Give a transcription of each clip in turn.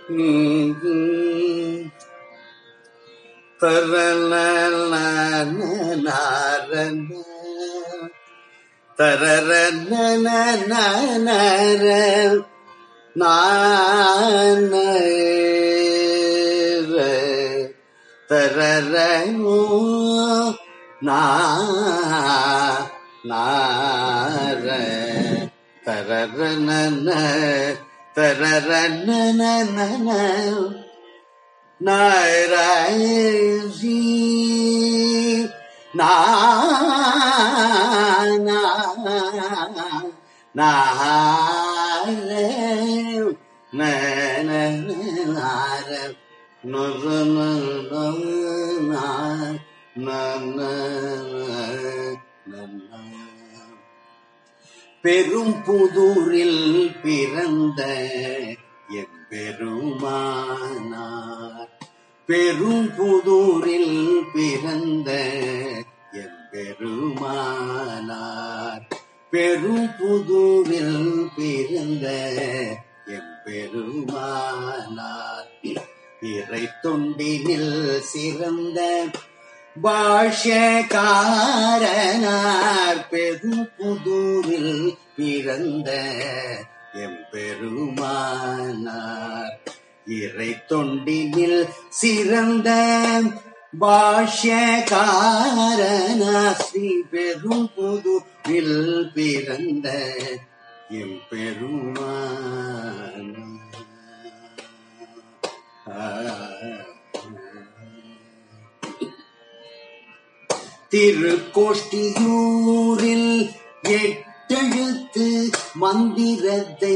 தரரனோ நார தரரன தரரன நாராயணி பெரும் புதூரில் பிறந்த எம்பெருமானார் பெரும் புதூரில் பிறந்த எம்பெருமானார் பெரும் புதூரில் பிறந்த எம்பெருமானார் இறை தொண்டினில் சிறந்த பாஷ்யக்காரனார் பெரும் புதூரில் பிறந்த எம்பெருமானார் இறை தொண்டினில் சிறந்த பாஷ்யக்காரனார் ஸ்ரீ பெரும் புதூரில் பிறந்த எம்பெருமானார் திருக்கோஷ்டியூரில் எட்டெழுத்து மந்திரத்தை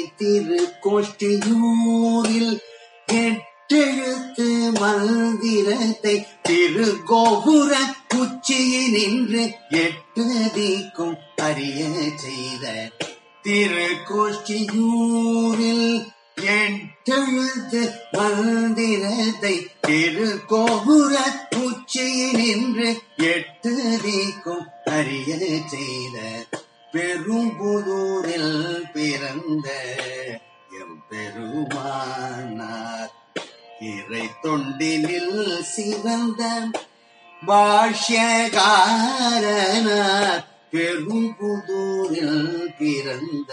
திருக்கோஷ்டியூரில் எட்டெழுத்து மந்திரத்தை திருகோபுர உச்சியில் நின்று எட்டு திக்கும் அறிய செய்த திருக்கோஷ்டியூரில் எட்டெழுத்து மந்திரத்தை திருக்கோபுர உச்சியில் நின்று எட்டு திக்கும் அறிய செய்த பெரும்புதூரில் பிறந்த எம்பெருமானார் இறை தொண்டினில் சிறந்த பாஷ்யகாரனார் பெரும்புதூரில் பிறந்த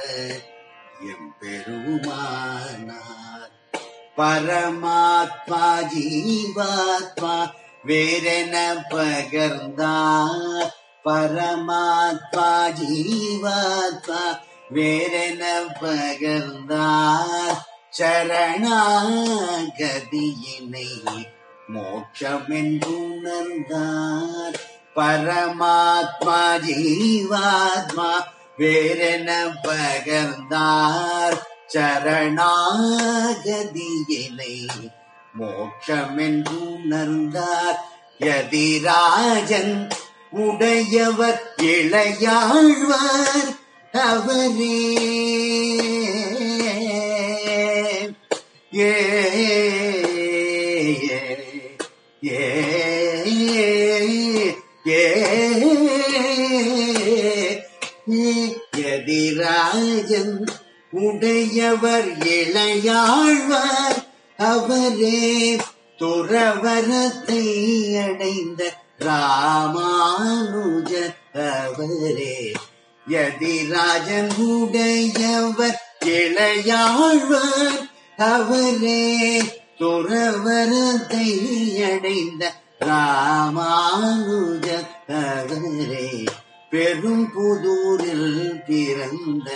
எம்பெருமானார் பரமாத்மா ஜீவாத்மா வேறென பகர்ந்தார் பரமாத்மா ஜீவாத்மா வேறென பகர்ந்தார் சரணாகதியினை மோட்சமென்றுணர்ந்தார் பரமாத்மா ஜீவாத்மா வேறென பகர்ந்தார் சரணாகதியினை மோட்சமென்றுணர்ந்தார் யதிராஜன் உடையவர் இளையாழ்வார் அவரே ஏ ஏ ஏ எதிராஜன் உடையவர் இளையாழ்வார் அவரே துறவரத்தை அடைந்த ராமானுஜ அவரே யதிராஜன் உடையவர் இளையாழ்வார் அவரே துறவரத்தை அடைந்த ராமானுஜ அவரே பெரும் புதூரில் பிறந்த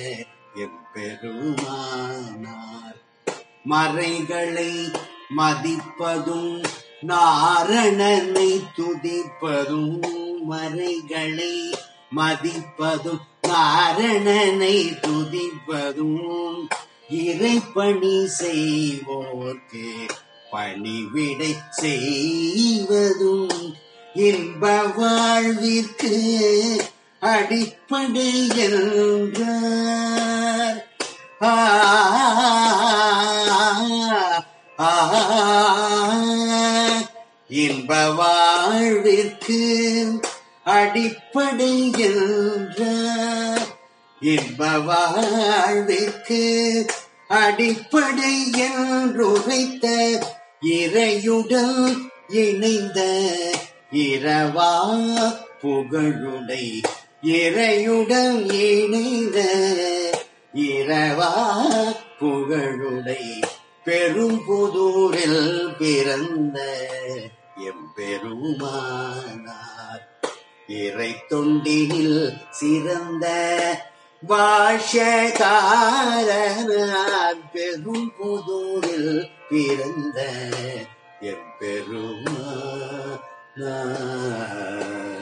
எம்பெருமானார் மறைகளை மதிப்பதும் நாரணனை துதிப்பதும் மறைகளை மதிப்பதும் நாரணனை துதிப்பதும் இறைப்பணி செய்வோர்க்கு பணிவிடை செய்வதும் இன்ப வாழ்விற்கு அடிப்படை என்றார் ஆ, ஆ, இன்ப வாழ்விற்கு அடிப்படை என்றார் இன்ப வாழ்விற்கு அடிப்படை என்றுரைத்த இறையுடன் இணைந்த இரவா புகழுடை இறையுடன் இணைந்த இரவா புகழுடை பெரும்புதூரில் பிறந்த எம்பெருமானார் இறை தொண்டினில் சிறந்த பாஷகாரனார் பெரும் புதூரில் பிறந்த எம்பெருமானார்